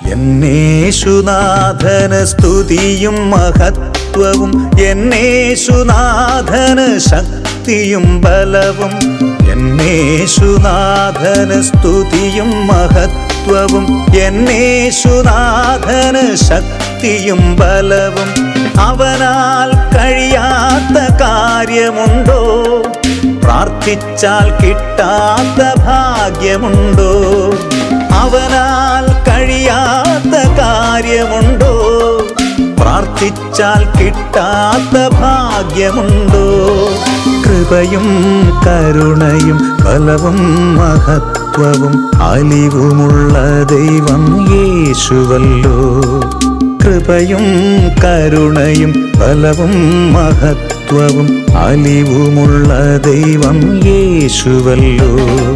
എന്നേശുനാഥന് സ്തുതിയും മഹത്വവും എന്നേശുനാഥന് ശക്തിയും ബലവും എന്നേശുനാഥന് സ്തുതിയും മഹത്വവും എന്നേശുനാഥന് ശക്തിയും ബലവും അവനാൽ കഴിയാത്ത കാര്യമുണ്ടോ പ്രാർത്ഥിച്ചാൽ കിട്ടാത്ത ഭാഗ്യമുണ്ടോ അവനാൽ കഴിയാത്ത കാര്യമുണ്ടോ പ്രാർത്ഥിച്ചാൽ കിട്ടാത്ത ഭാഗ്യമുണ്ടോ കൃപയും കരുണയും ബലവും മഹത്വവും അലിവുമുള്ള ദൈവം യേശുവല്ലോ കൃപയും കരുണയും ബലവും മഹത്വവും അലിവുമുള്ള ദൈവം യേശുവല്ലോ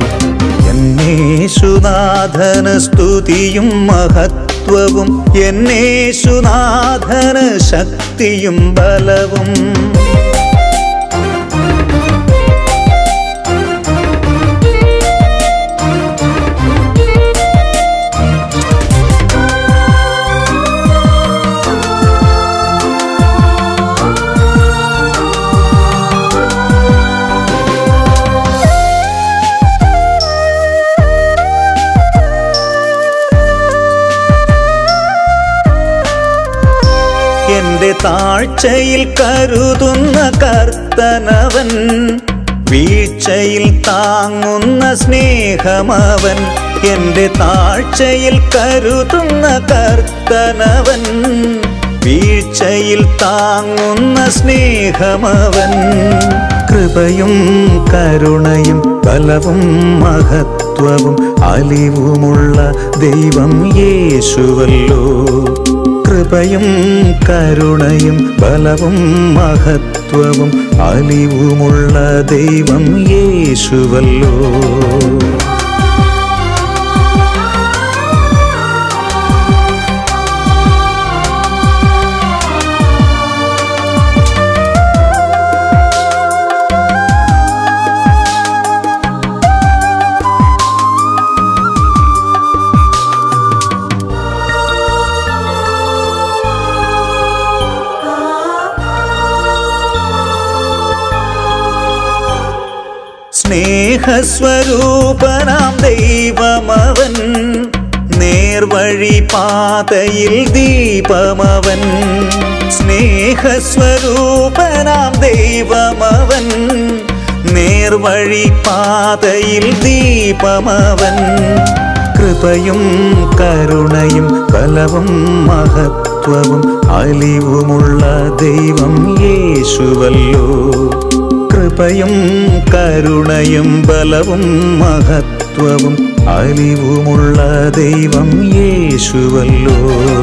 എന്നേശുനാഥന് സ്തുതിയും മഹത്വവും എന്നേശുനാഥന് ശക്തിയും ബലവും എന്റെ താഴ്ചയിൽ കരുതുന്ന കർത്തനവൻ വീഴ്ചയിൽ താങ്ങുന്ന സ്നേഹമവൻ എന്റെ താഴ്ചയിൽ കരുതുന്ന കർത്തനവൻ വീഴ്ചയിൽ താങ്ങുന്ന സ്നേഹമവൻ കൃപയും കരുണയും ബലവും മഹത്വവും അലിവുമുള്ള ദൈവം യേശുവല്ലോ കൃപയും കരുണയും ബലവും മഹത്വവും അലിവുമുള്ള ദൈവം യേശുവല്ലോ സ്നേഹസ്വരൂപനാം ദൈവമവൻ നേർവഴി പാതയിൽ ദീപമവൻ സ്നേഹസ്വരൂപനാം ദൈവമവൻ നേർവഴി പാതയിൽ ദീപമവൻ കൃപയും കരുണയും ബലവും മഹത്വവും അലിവുമുള്ള ദൈവം യേശുവല്ലോ കൃപയും കരുണയും ബലവും മഹത്വവും അലിവുമുള്ള ദൈവം യേശുവല്ലോ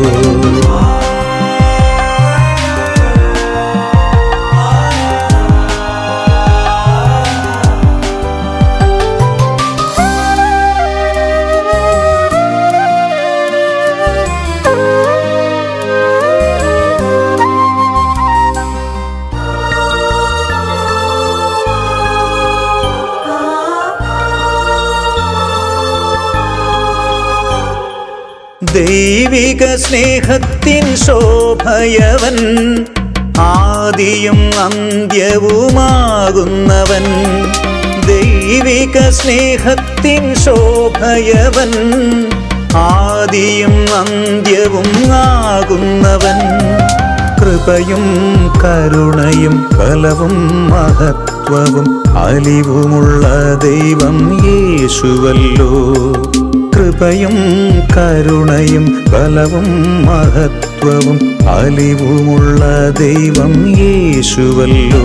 ദൈവിക സ്നേഹത്തിൻ ശോഭയവൻ ആദിയും അന്ത്യവുമാകുന്നവൻ ദൈവിക സ്നേഹത്തിൻ ശോഭയവൻ ആദിയും അന്ത്യവും ആകുന്നവൻ കൃപയും കരുണയും ബലവും മഹത്വവും അലിവുമുള്ള ദൈവം യേശുവല്ലോ കൃപയും കരുണയും ബലവും മഹത്വവും അലിവുമുള്ള ദൈവം യേശുവല്ലോ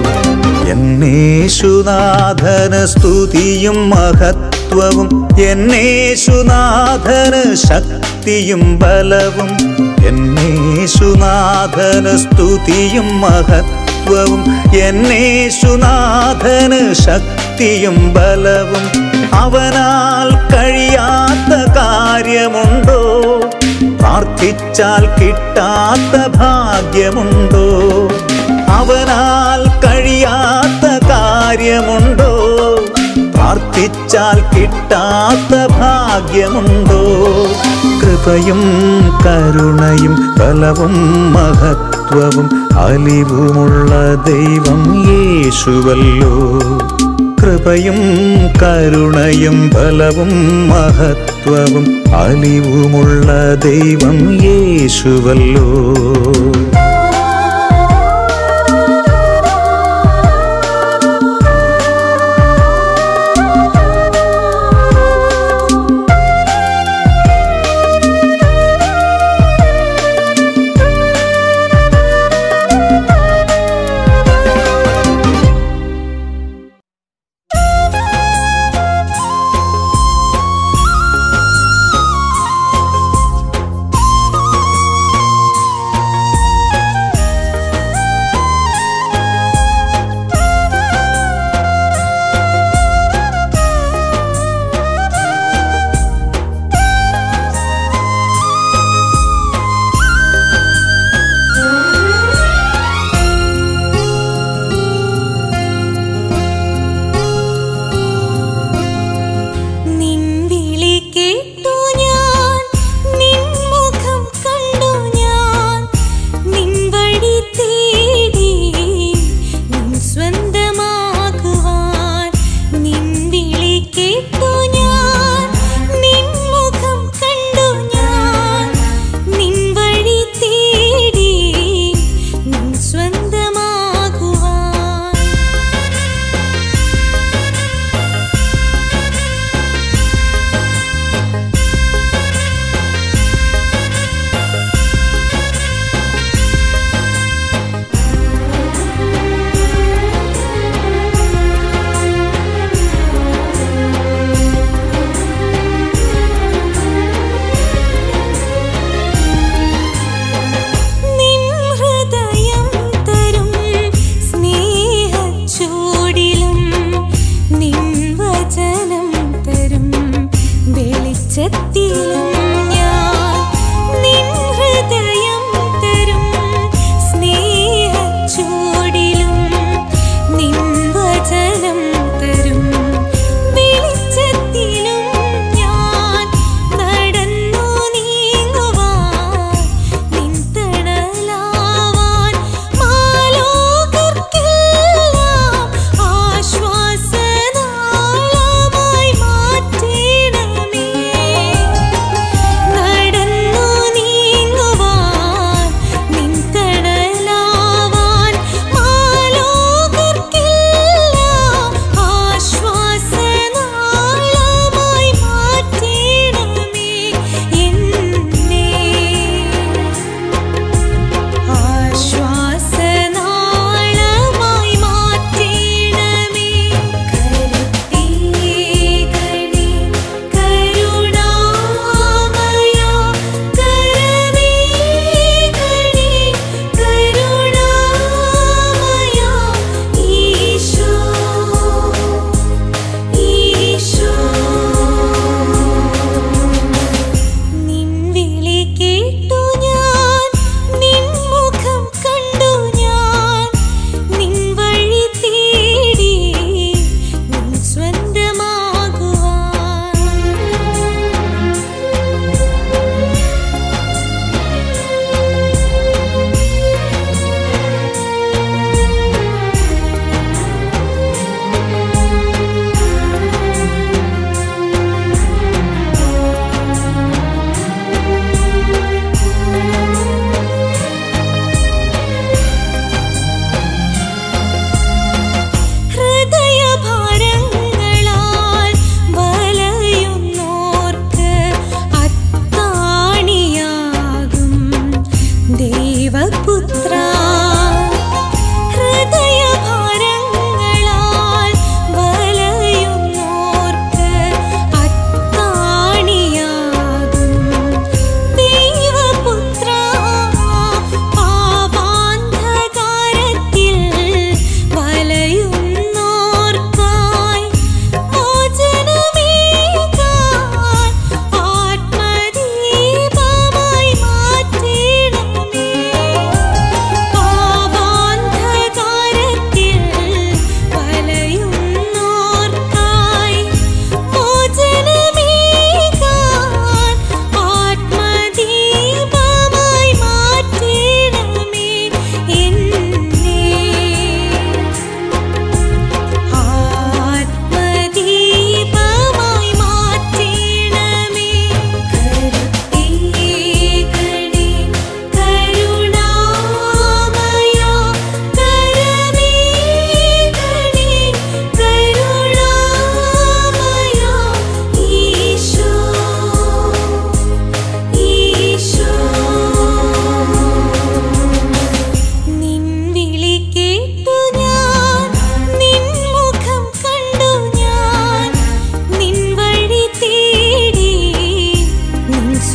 എന്നേശുനാഥന് സ്തുതിയും മഹത്വവും എന്നേശുനാഥന് ശക്തിയും ബലവും എന്നേശുനാഥന് സ്തുതിയും മഹത്വവും എന്നേശുനാഥന് ശക്തിയും ബലവും അവനാൽ കഴിയാത്ത കാര്യമുണ്ടോ പ്രാർത്ഥിച്ചാൽ കിട്ടാത്ത ഭാഗ്യമുണ്ടോ അവനാൽ കഴിയാത്ത കാര്യമുണ്ടോ പ്രാർത്ഥിച്ചാൽ കിട്ടാത്ത ഭാഗ്യമുണ്ടോ കൃപ കൃപയും കരുണയും ബലവും മഹത്വവും അലിവുമുള്ള ദൈവം യേശുവല്ലോ കൃപയും കരുണയും ബലവും മഹത്വവും അലിവുമുള്ള ദൈവം യേശുവല്ലോ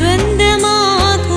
സ്വന്തമാകാം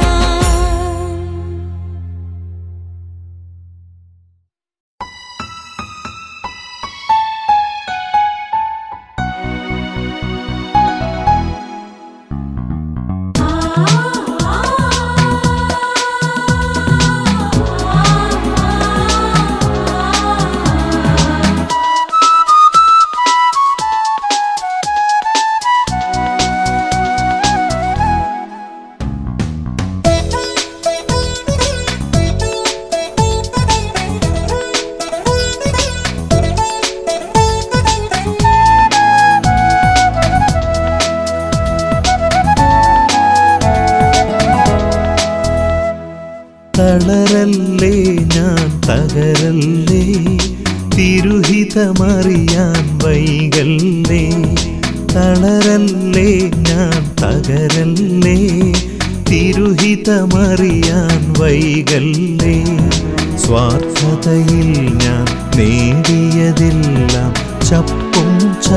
തളരല്ലേ ഞാൻ തകരല്ലേ തിരുഹിതമറിയാൻ വൈകല്ലേ തളരല്ലേ ഞാൻ തകരല്ലേ തിരുഹിതമറിയാൻ വൈകല്ലേ സ്വാർത്ഥതയിൽ ഞാൻ നേടിയതെല്ലാം ചപ്പും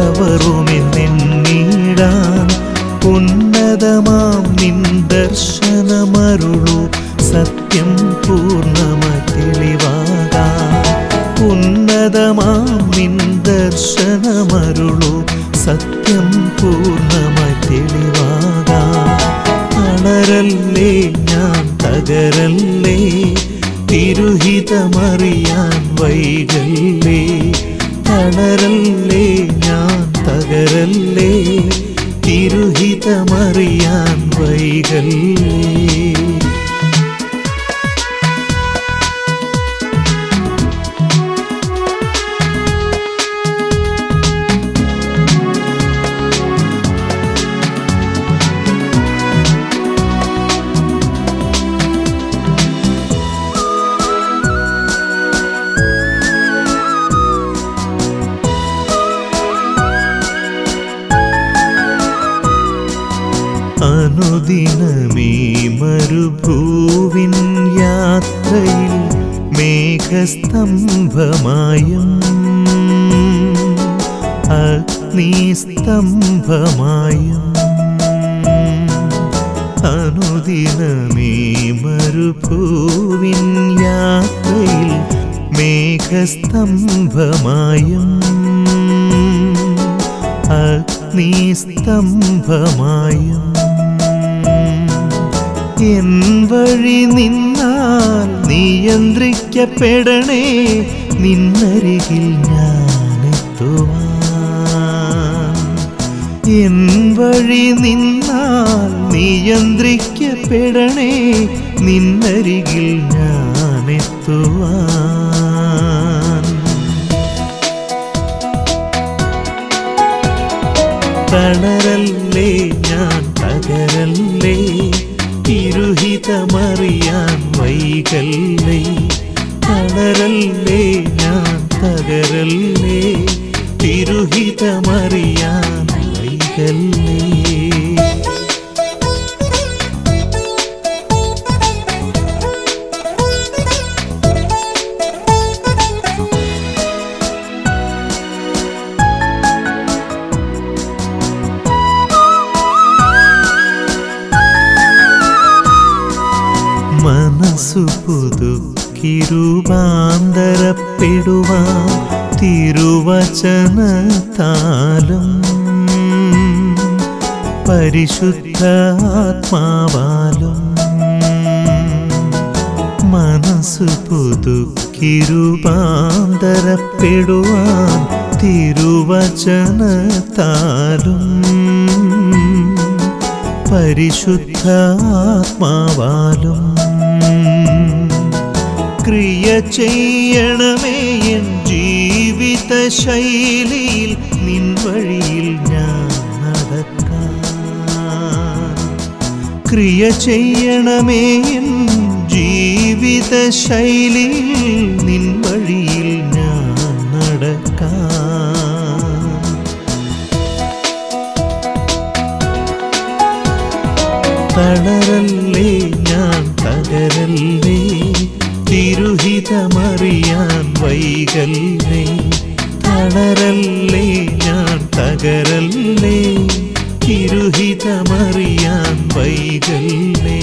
ചവറുമെന്നിടാൻ ഉന്നതമാം നിൻ ദർശനമരുളു സത്യം പൂർണ്ണമായി തെളിവാകാം ഉന്നതമാം നിൻ ദർശനമരുളു സത്യം പൂർണ്ണമായി തെളിവാകാം തളരല്ലേ ഞാൻ തകരല്ലേ തിരുഹിതമറിയാൻ വൈകല്ലേ തളരല്ലേ ഞാൻ തകരല്ലേ തിരുഹിതമറിയാൻ വൈകല്ലേ അനുദിനമീ മരുഭൂവിൻ യാത്രയിൽ മേഘസ്തംഭമായും അഗ്നിസ്തംഭമായും അനുദിനമീ മരുഭൂവിൻ യാത്രയിൽ മേഘസ്തംഭമായും അഗ്നിസ്തംഭമായും എൻ വഴി നിന്നാൽ നിയന്ത്രിക്കപ്പെടണേ നിന്നരികിൽ ഞാനെത്തുവാൻ എൻ വഴി നിന്നാൽ നിയന്ത്രിക്കപ്പെടണേ നിന്നരികിൽ ഞാനെത്തുവാൻ തളരല്ലേ ഞാൻ തകരല്ലേ തിരുഹിതമറിയാൻ വൈകല്ലേ തളരല്ലേ ഞാൻ തകരല്ലേ തിരുഹിതമറിയാൻ വൈകല്ലേ മനസ്സു പുതുക്കിരുപാന്തരപ്പെടുവാൻ തിരുവചനത്താലും പരിശുദ്ധ ആത്മാവാലും മനസ്സു പുതുക്കിരുപാന്തരപ്പെടുവാൻ തിരുവചനത്താലും പരിശുദ്ധ ആത്മാവാലും ക്രിയ ചെയ്യണമേ എൻ ജീവിത ശൈലിയിൽ നിൻ വഴിയിൽ ഞാൻ നടക്കാൻ ക്രിയ ചെയ്യണമേ എൻ ജീവിത ശൈലിയിൽ നിൻ വഴിയിൽ ഞാൻ നടക്കാൻ തളരല്ലേ ഞാൻ തകരല്ലേ തിരുഹിതമറിയാൻ വൈകല്ലേ തളരല്ലേ ഞാൻ തകരല്ലേ തിരുഹിതമറിയാൻ വൈ വൈകല്ലേ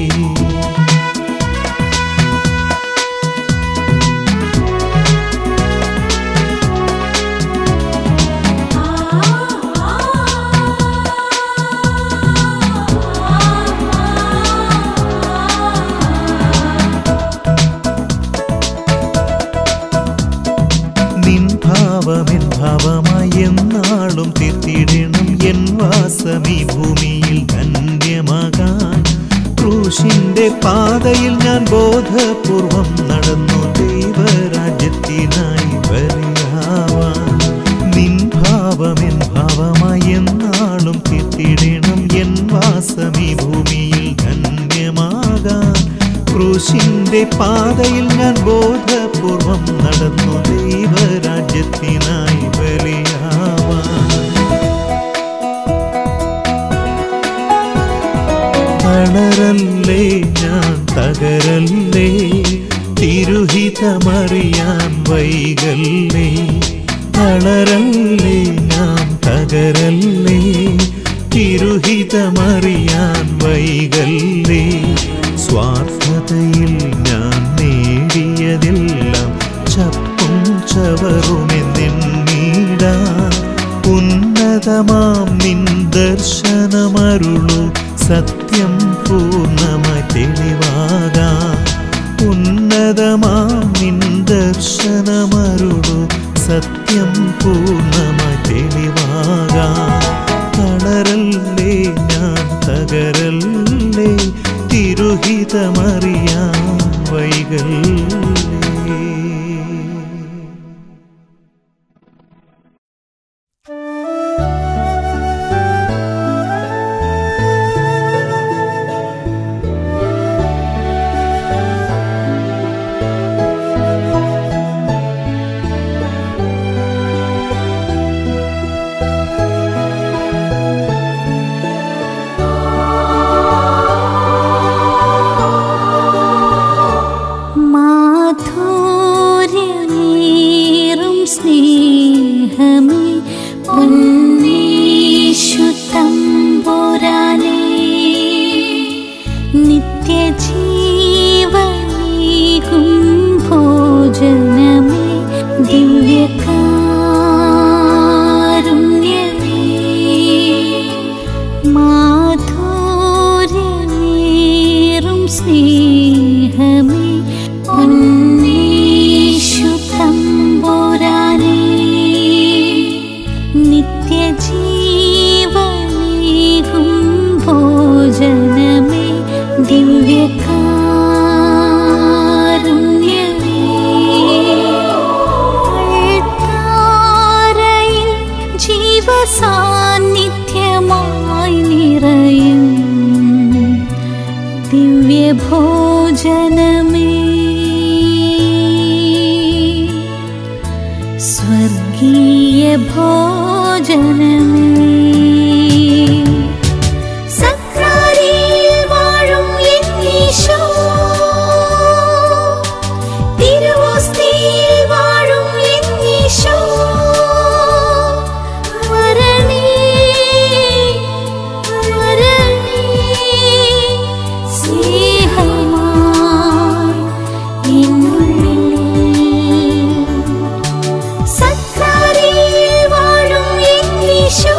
നിൻ ഭാവമെൻ ഭാവമായി എന്നാളും തീർത്തിടണം എൻ വാസമീ ഭൂമിയിൽ ധന്യമാകാൻ ക്രൂശിന്റെ പാതയിൽ ഞാൻ ബോധപൂർവം നടന്നു ദൈവരാജ്യത്തിനായി ബലിയാവാൻ നിൻ ഭാവമെൻ ഭാവമായി എന്നാളും തീർത്തിടണം എൻ വാസമീ ഭൂമിയിൽ ധന്യമാകാൻ ക്രൂശിന്റെ പാതയിൽ ഞാൻ ബോധപൂർവം നടന്നു ദൈവരാജ്യത്തിനായി ബലിയാവാൻ തളരല്ലേ ഞാൻ തകരല്ലേ തിരുഹിതമറിയാൻ വൈകല്ലേ തളരല്ലേ ഞാൻ തകരല്ലേ തിരുഹിതമറിയാൻ വൈകല്ലേ സ്വാർത്ഥതയിൽ ഞാൻ നേടിയതെല്ലാം ചപ്പും ചവറുമെന്നെണ്ണീടാൻ ഉന്നതമാം നിൻ ദർശനമരുളു സത്യം പൂർണ്ണമായി തെളിവാകാം ഉന്നതമാം നിൻ ദർശനമരുളു സത്യം പൂർണ്ണമായി തെളിവാകാം തളരല്ലേ ഞാൻ തകരല്ലേ തിരുഹിതമറിയാൻ വൈകല്ലേ മാധുര്യമേറും സ്നേഹമേ പൊന്നീശു തമ്പുരാനേ നിത്യജീവനീകും ഭോജനമേ ദിവ്യകാരുണ്യമേ മാധുര്യമേറും സ്നേഹമേ പൊന്നീശു തമ്പുരാനേ നിത്യജീവനീകും ഭോജനമേ ദിവ്യകാരുണ്യമേ താരയിൽ ജീവസാന്നിധ്യമായി നിറയും ദിവ്യഭോജനമേ സ്വർഗീയ ഭോജനമേ സക്രാരിയിൽ വാഴും എന്നീശോ തിരുവോസ്തിയിൽ വാഴും എന്നീശോ വരണേ വരണേ സ്നേഹമായി എന്നുള്ളിൽ സക്രാരിയിൽ വാഴും എന്നീശോ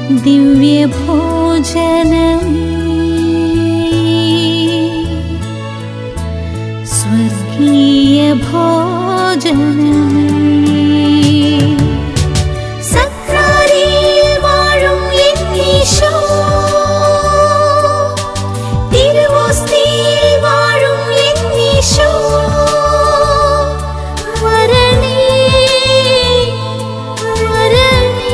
ദിവ്യഭോജനമേ സ്വർഗീയ ഭോജനമേ സക്രാരിയിൽ വാഴും എന്നീശോ തിരുവോസ്തിയിൽ വാഴും എന്നീശോ വരണേ വരണേ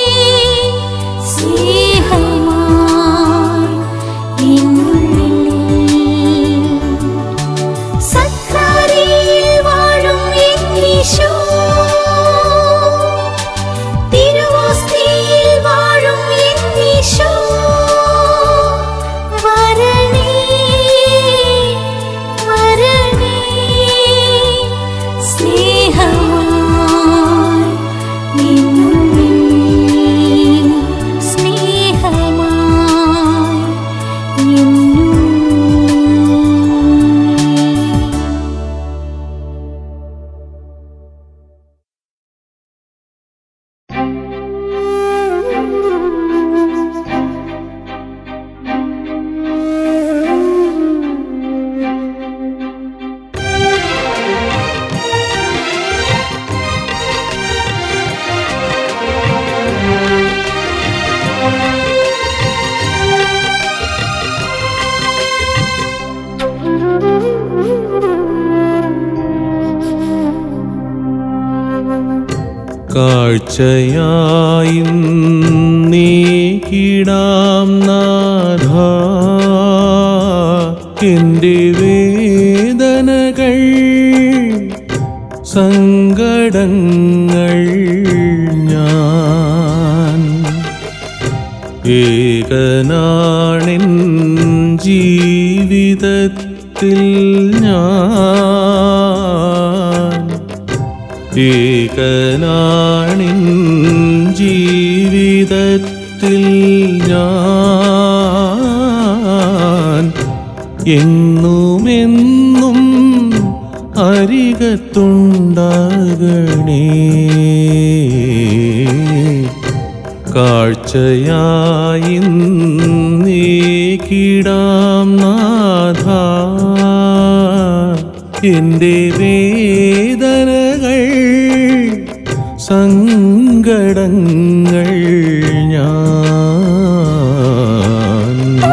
സ്നേഹമായി എന്നുള്ളിൽ സക്രാരിയിൽ വാഴും എന്നീശോ തിരുവോസ്തിയിൽ വാഴും എന്നീശോ വരണേ വരണേ സ്നേഹമായി എന്നുള്ളിൽ സ്നേഹമായി എന്നുള്ളിൽ കാഴ്ചയായും നീക്കിടാം നാഥ എൻ്റെ വേദനകൾ സങ്കടങ്ങൾ ഞാൻ ഏകനാണിൻ ജീവിതത്തിൽ ഞാൻ ഏകനാണിൻ ജീവിതത്തിൽ ഞാൻ എന്നുമെന്നും അരികത്തുണ്ടാകണേ കാഴ്ചയായി നീക്കിടാം നാഥ എൻ്റെ വേദനകൾ സങ്കടങ്ങൾ ഞാൻ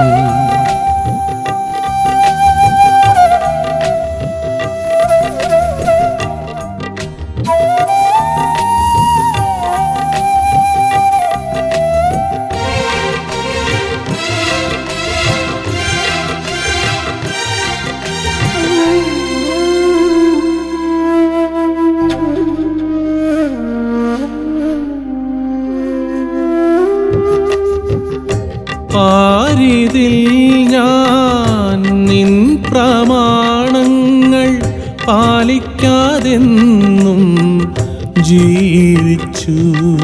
പാരിതിൽ ഞാൻ നിൻ പ്രമാണങ്ങൾ പാലിക്കാതെന്നും ജീവിച്ചു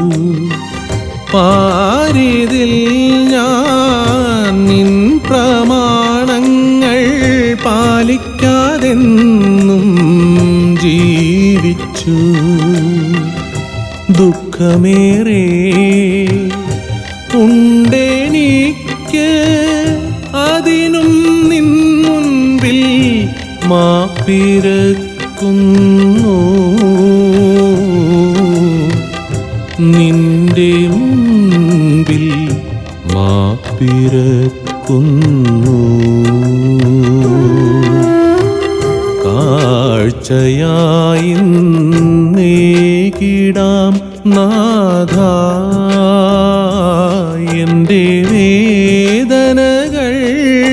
പാരിതിൽ ഞാൻ നിൻ പ്രമാണങ്ങൾ പാലിക്കാതെന്നും ജീവിച്ചു ദുഃഖമേറെ ഉണ്ടെനിക്ക് അതിനും നിൻ മുൻപിൽ മാപ്പിരക്കുന്നു നിന്റെ മുൻപിൽ മാപ്പിരക്കുന്നു കാഴ്ചയായി നീക്കിടാം നാഥ എൻ്റെ വേദനകൾ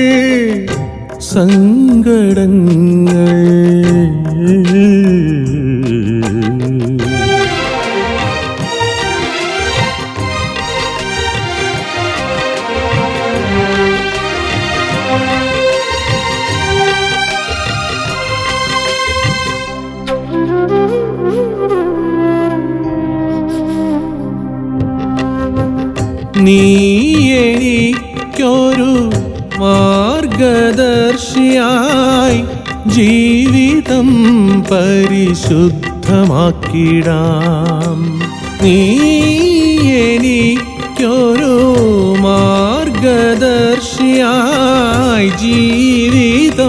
സങ്കടങ്ങൾ നീ എനിക്കൊരു മാർഗദർശിയായി ജീവിതം പരിശുദ്ധമാക്കിടാം നീ എനിക്കൊരു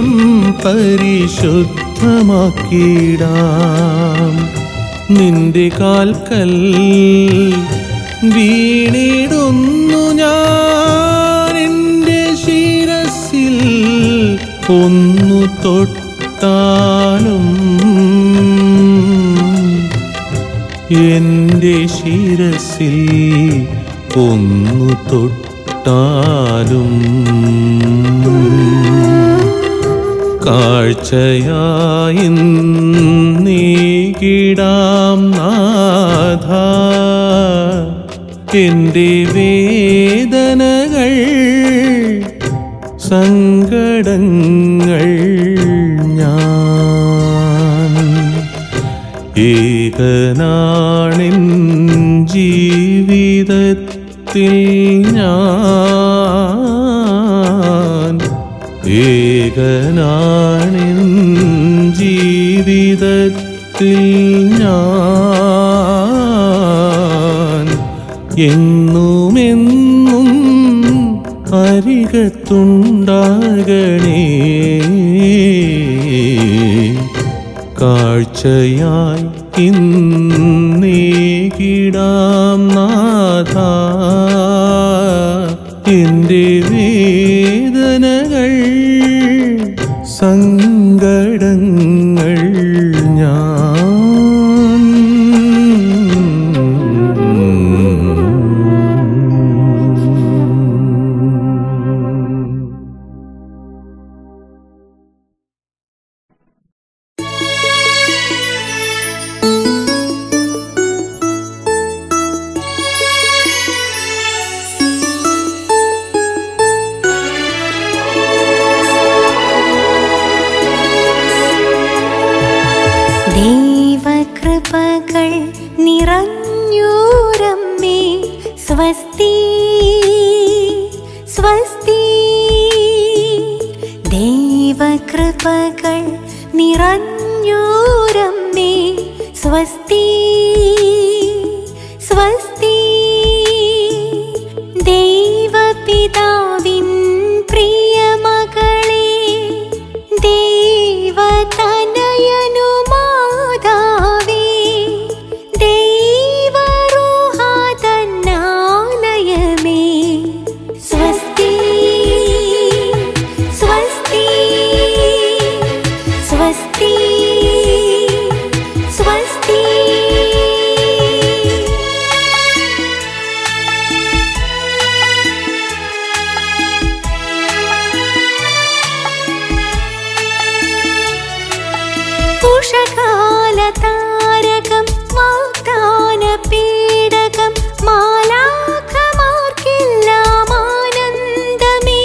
ജീവിതം പരിശുദ്ധമാക്കിടാം നിന്റെ കാൽക്കൽ വീണിടുന്നു ഞാൻ എൻ്റെ ശിരസിൽ ഒന്നു തൊട്ടാലും എൻ്റെ ശിരസിൽ ഒന്നു തൊട്ടാലും കാഴ്ചയായി നീകിടാം നാഥ എൻ്റെ വേദനകൾ സങ്കടങ്ങൾ ഞാൻ ഏകനാണിൻ ജീവിതത്തിൽ ഞാൻ ഏകനാണിൻ ജീവിതത്തിൽ ഞാൻ എന്നുമെന്നും അരികത്തുണ്ടാകണേ കാഴ്ചയായി ഇന്നേകിടാം നാഥ എൻ്റെ വേദനകൾ സങ്കടങ്ങൾ ഞാൻ ദൈവകൃപകൾ നിറഞ്ഞൂരമ്മേ സ്വസ്തി സ്വസ്തി ദൈവകൃപകൾ നിറഞ്ഞൂരമ്മേ സ്വസ്തി സ്വസ്തി ദൈവപിതാവിൻ പ്രിയമകളെ ദൈവതനയനുമാതാവേ ദൈവരൂഹാതന്നാലയമേ സ്വസ്തി സ്വസ്തി സ്വസ്തി സ്വസ്തി ഉഷകാലതാരകം വാഗ്ദാനപീഠകം മാലാഖമാർക്കെല്ലാം ആനന്ദമേ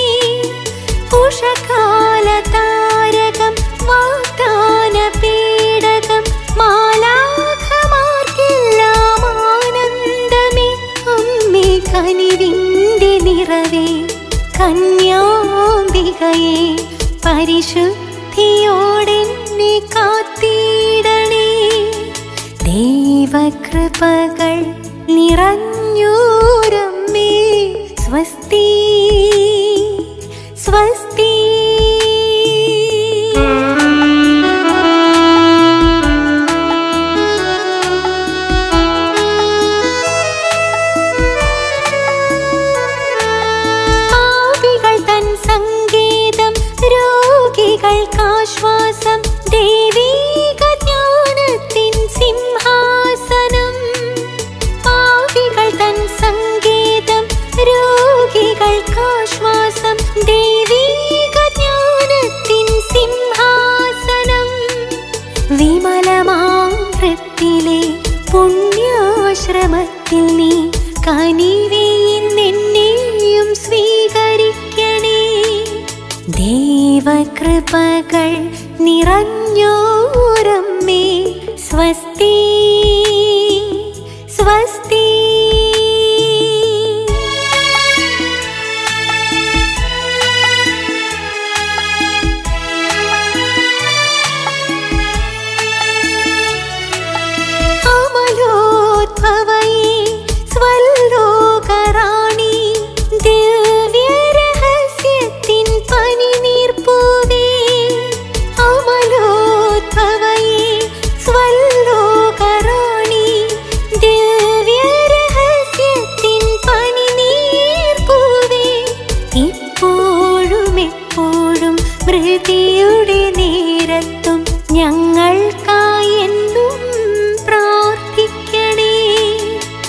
ഉഷകാലതാരകം വാഗ്ദാനപീഠകം മാലാഖമാർക്കെല്ലാം ആനന്ദമേ അമ്മേ കനിവിൻ്റെ നിറവേ കന്യാംബികയെ പരിശുദ്ധിയോടെന്നെ കാത്തിടണേ ദൈവകൃപകൾ നിറഞ്ഞൂരമ്മേ സ്വസ്തി സ്വസ്തി പാപികൾ തൻ സങ്കേതം രോഗികൾക്കാശ്വാസം ദൈവീക ജ്ഞാനത്തിൻ സിംഹാസനം പാപികൾ തൻ സങ്കേതം രോഗികൾക്കാശ്വാസം ദൈവീക ജ്ഞാനത്തിൻ സിംഹാസനം വിമലമാവൃത്തിലെ പുണ്യാശ്രമത്തിൽ നീ കനിവെന്നെയും സ്വീകരിക്കണേ ദൈവകൃപകൾ നിറഞ്ഞോരമ്മേ സ്വസ്തി സ്വസ്തി അമലോദ്ഭവയേ സ്വല്ലോകറാണി ദിവ്യരഹസ്യത്തിൻ പനിനീർപ്പൂവേ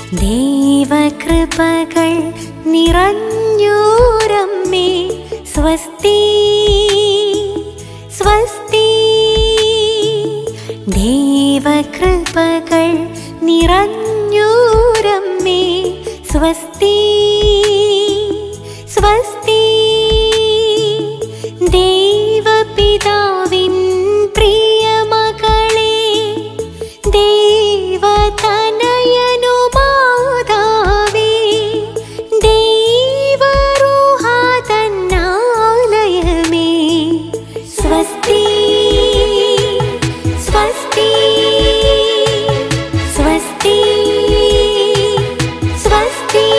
ദൈവകൃപകൾ നിറഞ്ഞോരമ്മേ സ്വസ്തി സ്വസ്തി ദൈവകൃപകൾ നിറഞ്ഞോരമ്മേ സ്വസ്തി സ്വസ്തി ദൈവപിതാവിൻ പ്രിയമകളെ ദൈവതനയനു മാതാവേ ദൈവരൂഹാതന്നാലയമേ സ്വസ്തി സ്വസ്തി സ്വസ്തി സ്വസ്തി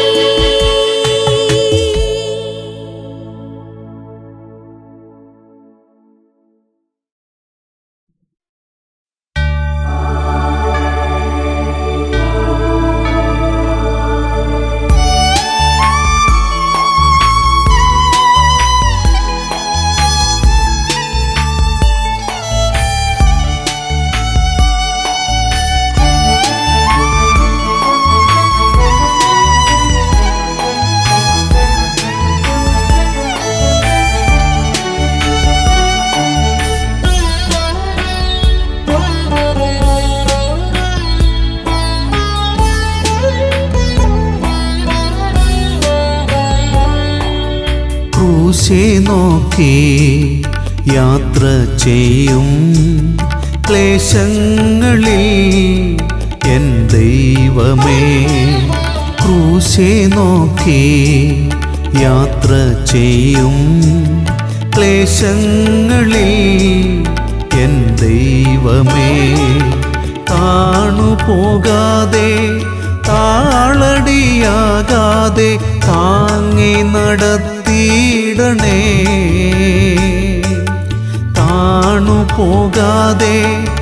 ക്രൂശെ നോക്കി യാത്ര ചെയ്യും ക്ലേശങ്ങളിൽ എൻ ദൈവമേ ക്രൂശെ നോക്കി യാത്ര ചെയ്യും ക്ലേശങ്ങളിൽ എൻ ദൈവമേ താണു പോകാതെ താളടിയാകാതെ താങ്ങി നടത്തിയിടണേ താണു പോകാതെ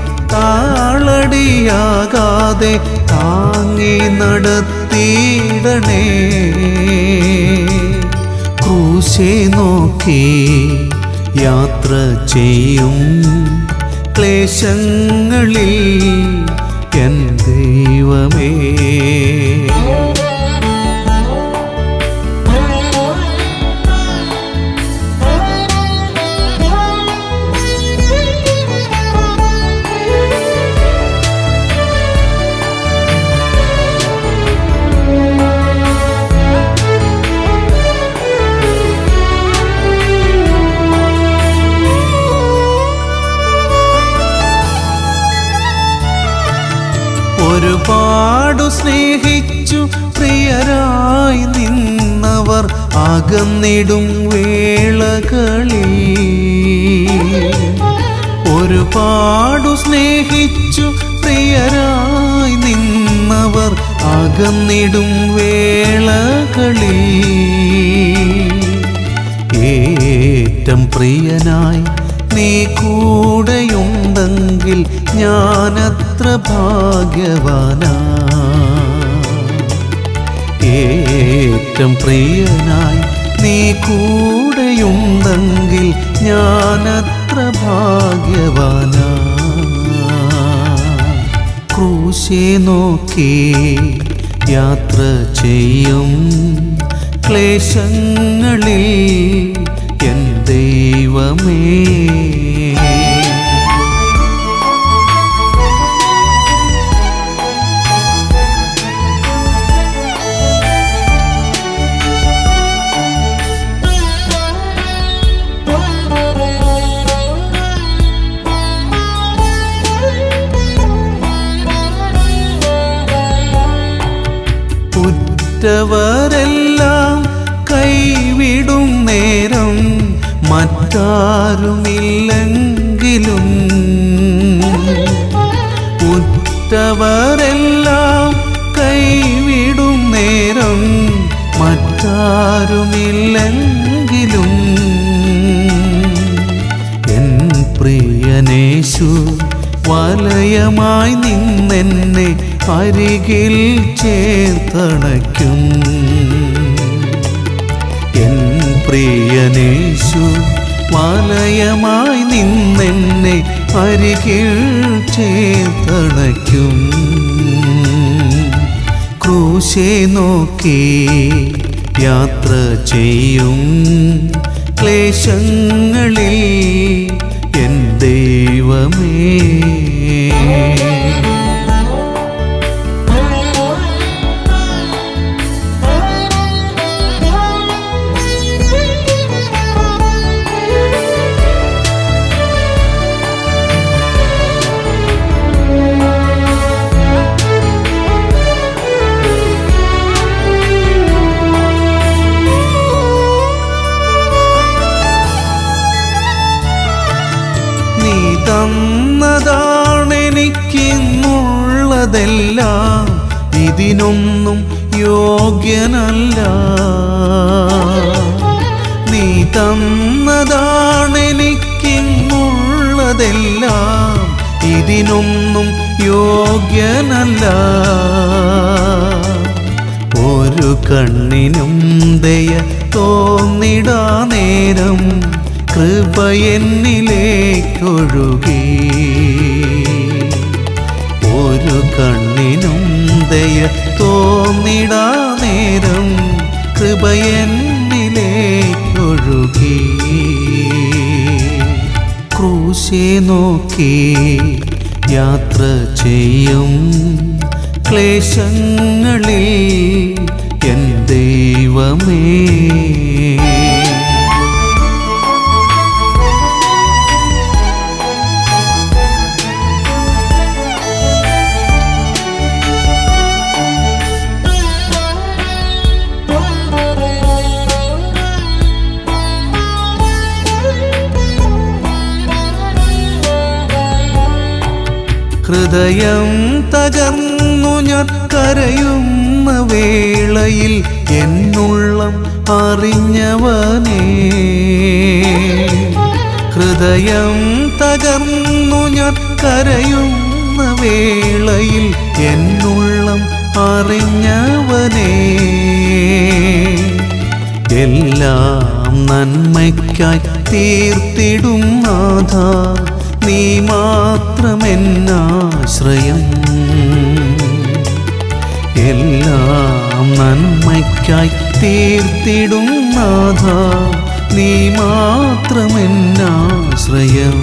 താളടിയാകാതെ താങ്ങി നടത്തിയിടണേ ക്രൂശെ നോക്കി യാത്ര ചെയ്യും ക്ലേശങ്ങളിൽ എൻ ദൈവമേ ഒരുപാടു സ്നേഹിച്ചു പ്രിയരായി നിന്നവർ അകന്നിടും വേളകളിൽ ഒരുപാടു സ്നേഹിച്ചു പ്രിയരായി നിന്നവർ അകന്നിടും വേളകളിൽ ഏറ്റം പ്രിയനായി നീ കൂടെയുണ്ടെങ്കിൽ ഞാനത്ര ഭാഗ്യവാനാ ഏറ്റം പ്രിയനായി നീ കൂടെയുണ്ടെങ്കിൽ ഞാനത്ര ഭാഗ്യവാനാ ക്രൂശെ നോക്കി യാത്ര ചെയ്യും ക്ലേശങ്ങളിൽ എൻ ദൈവമേ ഉറ്റവരെല്ലാം കൈവിടും നേരം മറ്റാരുമില്ലെങ്കിലും ഉറ്റവരെല്ലാം കൈവിടും നേരം മറ്റാരുമില്ലെങ്കിലും എൻ പ്രിയനേശു വലയമായി നിന്നെന്നെ അരികിൽ ചേർത്തണയ്ക്കും എൻ പ്രിയനേശു വലയമായി നിന്നെന്നെ അരികിൽ ചേർത്തണയ്ക്കും ക്രൂ ക്രൂശെ നോക്കി യാത്ര ചെയ്യും ക്ലേശങ്ങളിൽ എൻ ദൈവമേ നീ തന്നതാണെനിക്കിന്നുള്ളതെല്ലാം ഇതിനൊന്നും യോഗ്യനല്ല നീ തന്നതാണെനിക്കിന്നുള്ളതെല്ലാം ഇതിനൊന്നും യോഗ്യനല്ല ഒരു കണ്ണിനും ദയ തോന്നിടാ നേരം കൃപ എന്നിലേക്കൊഴുകി ഒരു കണ്ണിനും ദയ തോന്നിടാ നേരം കൃപ എന്നിലേക്കൊഴുകി ക്രൂശെ നോക്കി യാത്ര ചെയ്യും ക്ലേശങ്ങളിൽ എൻ ദൈവമേ ഹൃദയം തകർന്നു ഞാൻ കരയുന്ന വേളയിൽ എന്നുള്ളം അറിഞ്ഞവനേ ഹൃദയം തകർന്നു ഞാൻ കരയുന്ന വേളയിൽ എന്നുള്ളം അറിഞ്ഞവനേ എല്ലാം നന്മയ്ക്കായി തീർത്തിടും നാഥ നീ മാത്രമെന്നാശ്രയം എല്ലാം നന്മയ്ക്കായി തീർത്തിടും നാഥ നീ മാത്രമെന്നാശ്രയം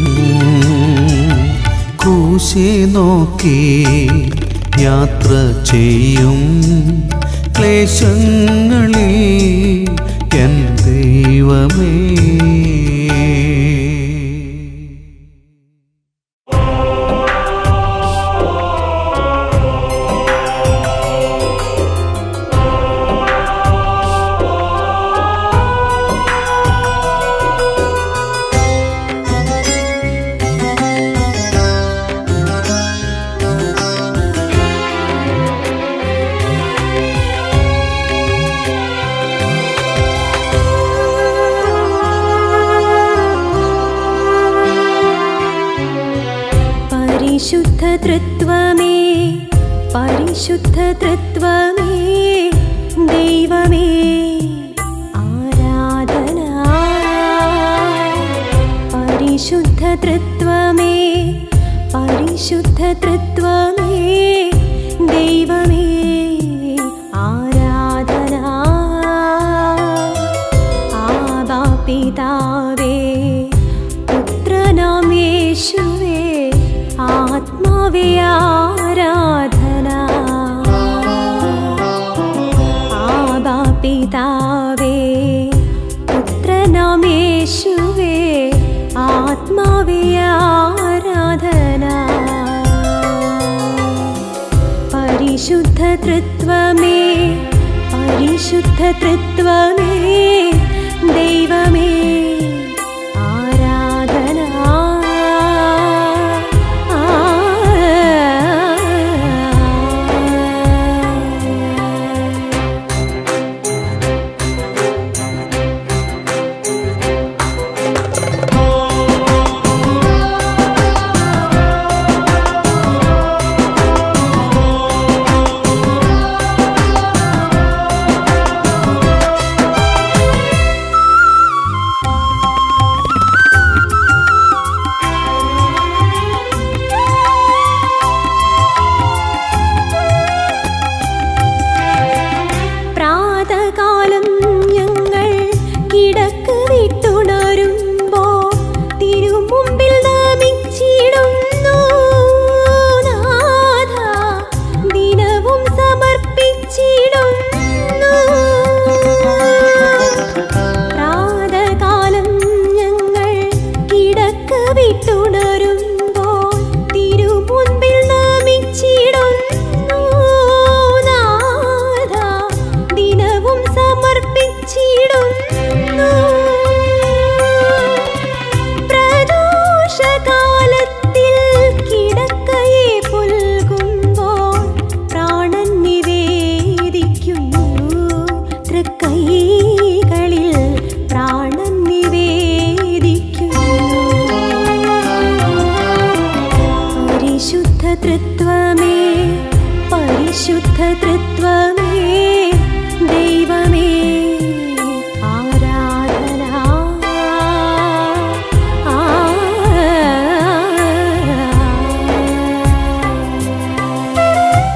ക്രൂശെ നോക്കി യാത്ര ചെയ്യും ക്ലേശങ്ങളിൽ എൻ ദൈവമേ പരിശുദ്ധ തൃത്വമേ പരിശുദ്ധ തൃത്വമേ ദൈവമേ ആരാധന പരിശുദ്ധ തൃത്വമേ പരിശുദ്ധ തൃത്വമേ ദൈവമേ ആരാധന ആബാ പിതാവേ പുത്രനാം യേശുവേ ആത്മാവേ ആരാധന ആബാ പിതാവേ പുത്രനാം യേശുവേ ആത്മാവേ ആരാധന പരിശുദ്ധ തൃത്വമേ പരിശുദ്ധ തൃത്വമേ ദൈവമേ ആരാധന പരിശുദ്ധതൃത്വമേ ദൈവമേ ആരാധന ആ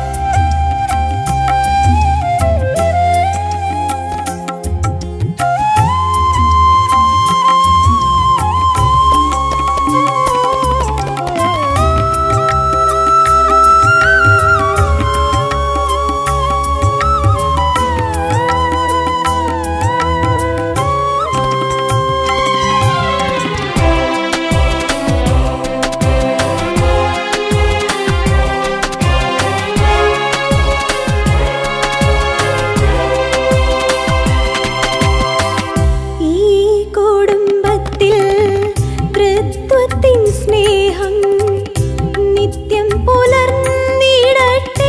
ഈ കുടുംബത്തിൽ തൃത്വത്തിൻ സ്നേഹം നിത്യം പുലർന്നിടട്ടെ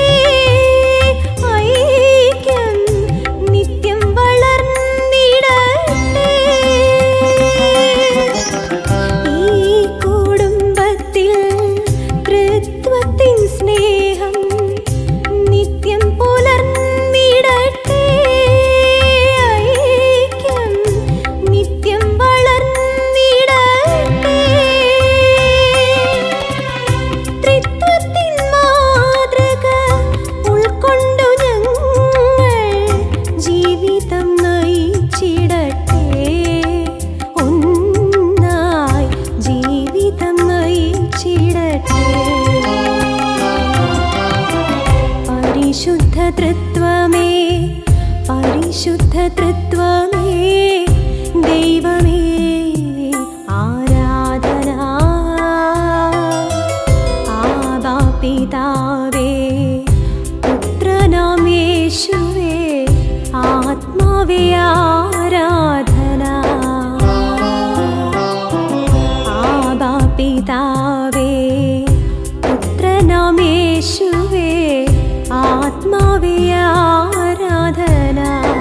ഐക്യം നിത്യം വളർന്നിടട്ടെ ഈ കുടുംബത്തിൽ തൃത്വത്തിൻ സ്നേഹം നിത്യം പുലർന്നിടട്ടെ ഐക്യം നിത്യം വളർന്നിടട്ടെ ത്രിത്വത്തിൻ മാതൃക ഉൾക്കൊണ്ടു ഞങ്ങൾ ജീവിതം നയിച്ചിടട്ടെ ഒന്നായി ജീവിതം നയിച്ചിടട്ടെ പരിശുദ്ധ തൃത്വമേ പരിശുദ്ധ തൃത്വമേ ദൈവമേ ആരാധന ആദാ പിതാവേ പുത്രനാം യേശുവേ ആത്മാവേ ആരാധന ആദാ പിതാവേ പുത്രനാം യേശുവേ ആത്മാവേ ആരാധന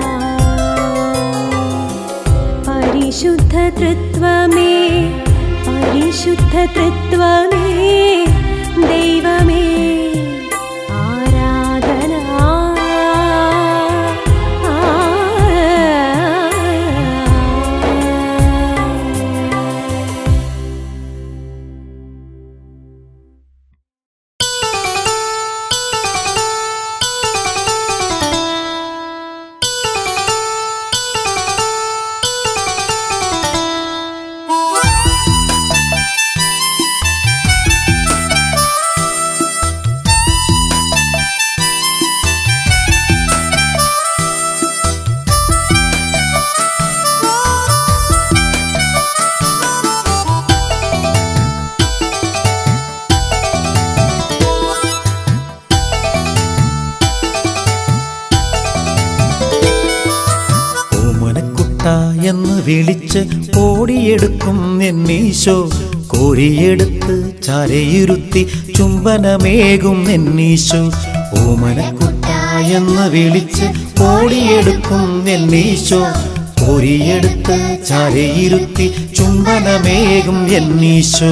പരിശുദ്ധ തൃത്വമേ പരിശുദ്ധ തൃത്വമേ ദൈവമേ ആരാധന ആ ഓമനക്കുട്ട എന്ന് വിളിച്ച് ഓടിയെടുക്കും എന്നീശോ കോരിയെടുത്ത് ചരയിരുത്തി ചുംബനമേകും എന്നീശോ ഓമനക്കുട്ട എന്ന് വിളിച്ച് ഓടിയെടുക്കും എന്നീശോ കോരിയെടുത്ത് ചരയിരുത്തി ചുംബനമേകും എന്നീശോ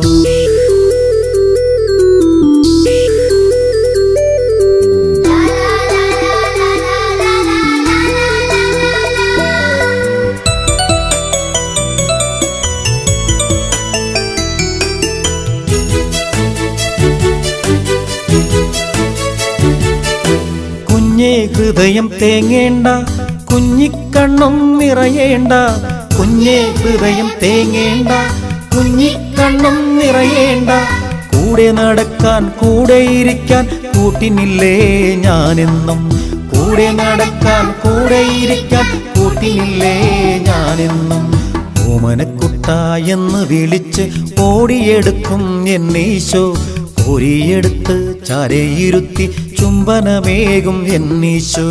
കുഞ്ഞേ ഹൃദയം തേങ്ങേണ്ട കുഞ്ഞിക്കണ്ണും നിറയേണ്ട കുഞ്ഞേ ഹൃദയം തേങ്ങേണ്ട കുഞ്ഞിക്കണ്ണും നിറയേണ്ട കൂടെ നടക്കാൻ കൂടെ ഇരിക്കാൻ കൂട്ടിനില്ലേ ഞാനെന്നും കൂടെ നടക്കാൻ കൂടെ ഇരിക്കാൻ കൂട്ടിനില്ലേ ഞാനെന്നും ഓമനക്കുട്ട എന്ന് വിളിച്ച് ഓടിയെടുക്കും എന്നീശോ കോരിയെടുത്ത് ചരയിരുത്തി ചുംബനമേകും എന്നീശോ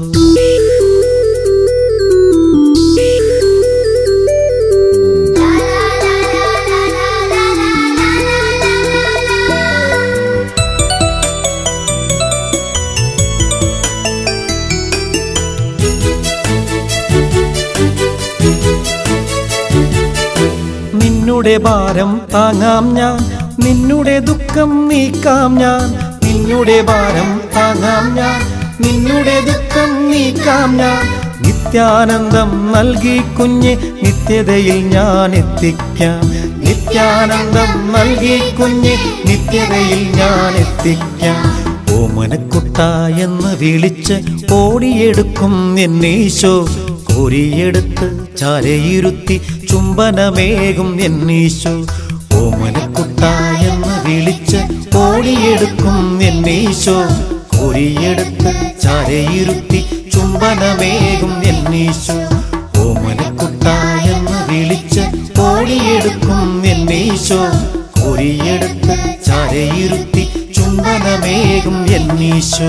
നിന്നുടെ ഭാരം താങ്ങാം ഞാൻ നിന്നുടെ ദുഃഖം നീക്കാം ഞാൻ നിന്നുടെ ഭാരം താങ്ങാം ഞാൻ നിന്നുടെ ദുഃഖം നീക്കാം ഞാൻ നിത്യാനന്ദം നൽകി കുഞ്ഞെ നിത്യതയിൽ ഞാൻ എത്തിക്കാം നിത്യാനന്ദം നൽകി കുഞ്ഞെ നിത്യതയിൽ ഞാൻ എത്തിക്കാം ഓമനക്കുട്ട എന്ന് വിളിച്ച് ഓടിയെടുക്കും എന്നീശോ കോരിയെടുത്ത് ചാരയിരുത്തി ചുംബനമേകും എന്നീശോ ഓമനക്കുട്ട എന്ന് വിളിച്ച് ഓടിയെടുക്കും എന്നീശോ കോരിയെടുത്ത് ചാരയിരുത്തി ചുംബനമേകും എന്നീശോ ഓമനക്കുട്ട എന്ന് വിളിച്ച് ഓടിയെടുക്കും എന്നീശോ കോരിയെടുത്ത് ചാരയിരുത്തി ചുംബനമേകും എന്നീശോ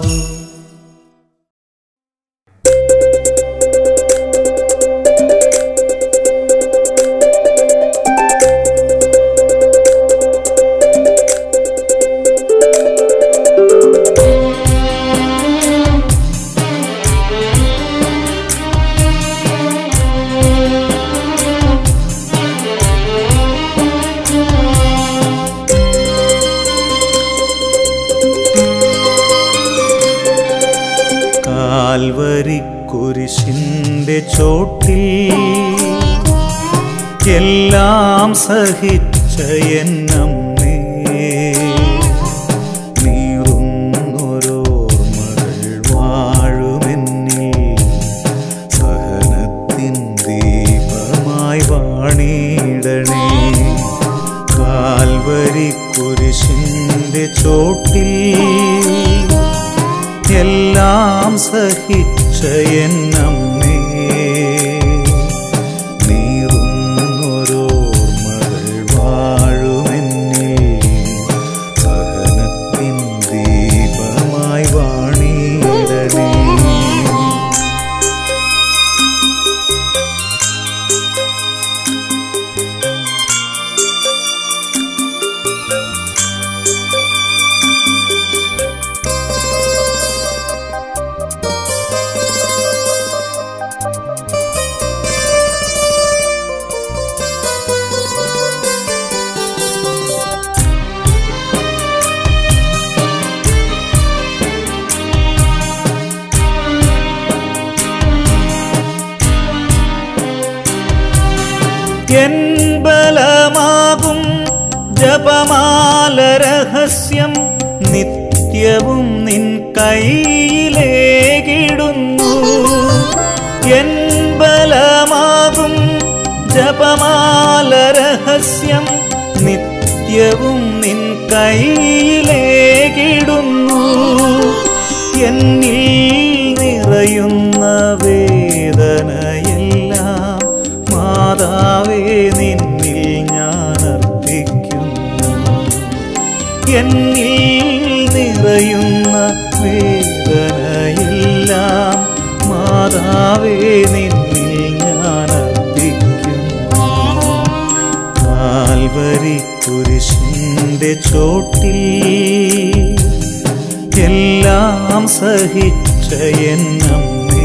കാൽവരി കുരിശിന്റെ ചോട്ടിൽ എല്ലാം സഹിച്ച എന്നമ്മേ നീറുന്നൊരോർമ്മകൾ വാഴുമെന്നിൽ സഹനത്തിൻ ദീപമായി വാണിടണേ കാൽവരി കുരിശിന്റെ ചോട്ടിൽ എല്ലാം സഹിച്ച എന്നമ്മേ നീറുന്നൊരോർമ്മകൾ വാഴുമെന്നിൽ സഹനത്തിൻ ദീപമായി വാണിടണേ എൻ ബലമാകും ജപമാല രഹസ്യം നിത്യവും നിൻ കയ്യിലേകിടുന്നു എൻ ബലമാകും ജപമാല രഹസ്യം നിത്യവും നിൻ കയ്യിലേകിടുന്നു എന്നിൽ നിറയുന്ന വേദനയെല്ലാം മാതാവേ നിന്നിൽ ഞാൻ അർപ്പിക്കുന്നു എന്നിൽ നിറയുന്ന വേദനയെല്ലാം മാതാവേ നിന്നിൽ ഞാൻ അർപ്പിക്കുന്നു കാൽവരി കുരിശിന്റെ ചോട്ടിൽ എല്ലാം സഹിച്ച എന്നമ്മേ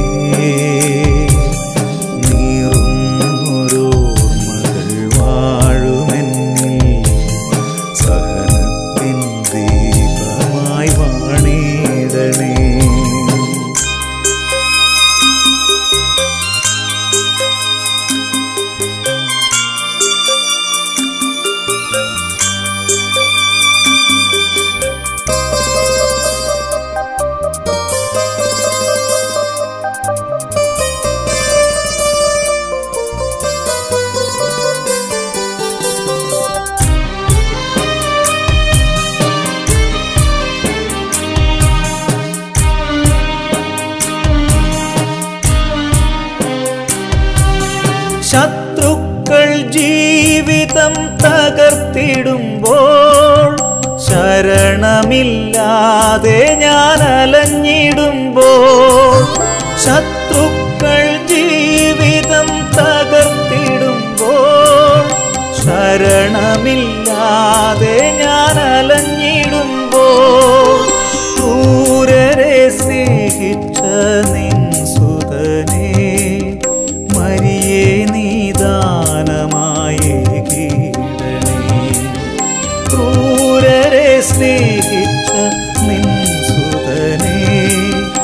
നീറുന്നൊരോർമ്മകൾ വാഴുമെന്നിൽ സഹനത്തിൻ ദീപമായി വാണിടണേ ശത്രുക്കൾ ജീവിതം തകർത്തിടുമ്പോൾ ശരണമില്ലാതെ ഞാൻ അലഞ്ഞിടുമ്പോൾ ശത്രുക്കൾ ജീവിതം തകർത്തിടുമ്പോൾ ശരണമില്ലാതെ ഞാൻ അലഞ്ഞിടുമ്പോൾ ക്രൂരരെ സ്നേഹിച്ച നിൻ സുതനേ മരിയേ നീദാനമായി കീടണേ ക്രൂരരെ സ്നേഹിച്ച നിൻ സുതനേ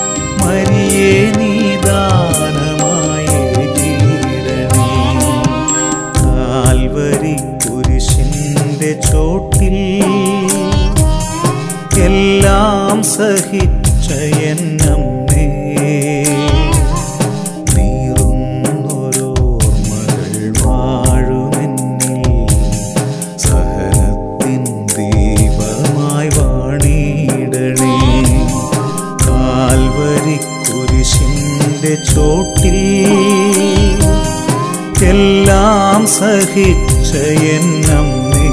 കുരിശിന്റെ ചോട്ടിൽ എല്ലാം സഹിച്ച എന്നമ്മേ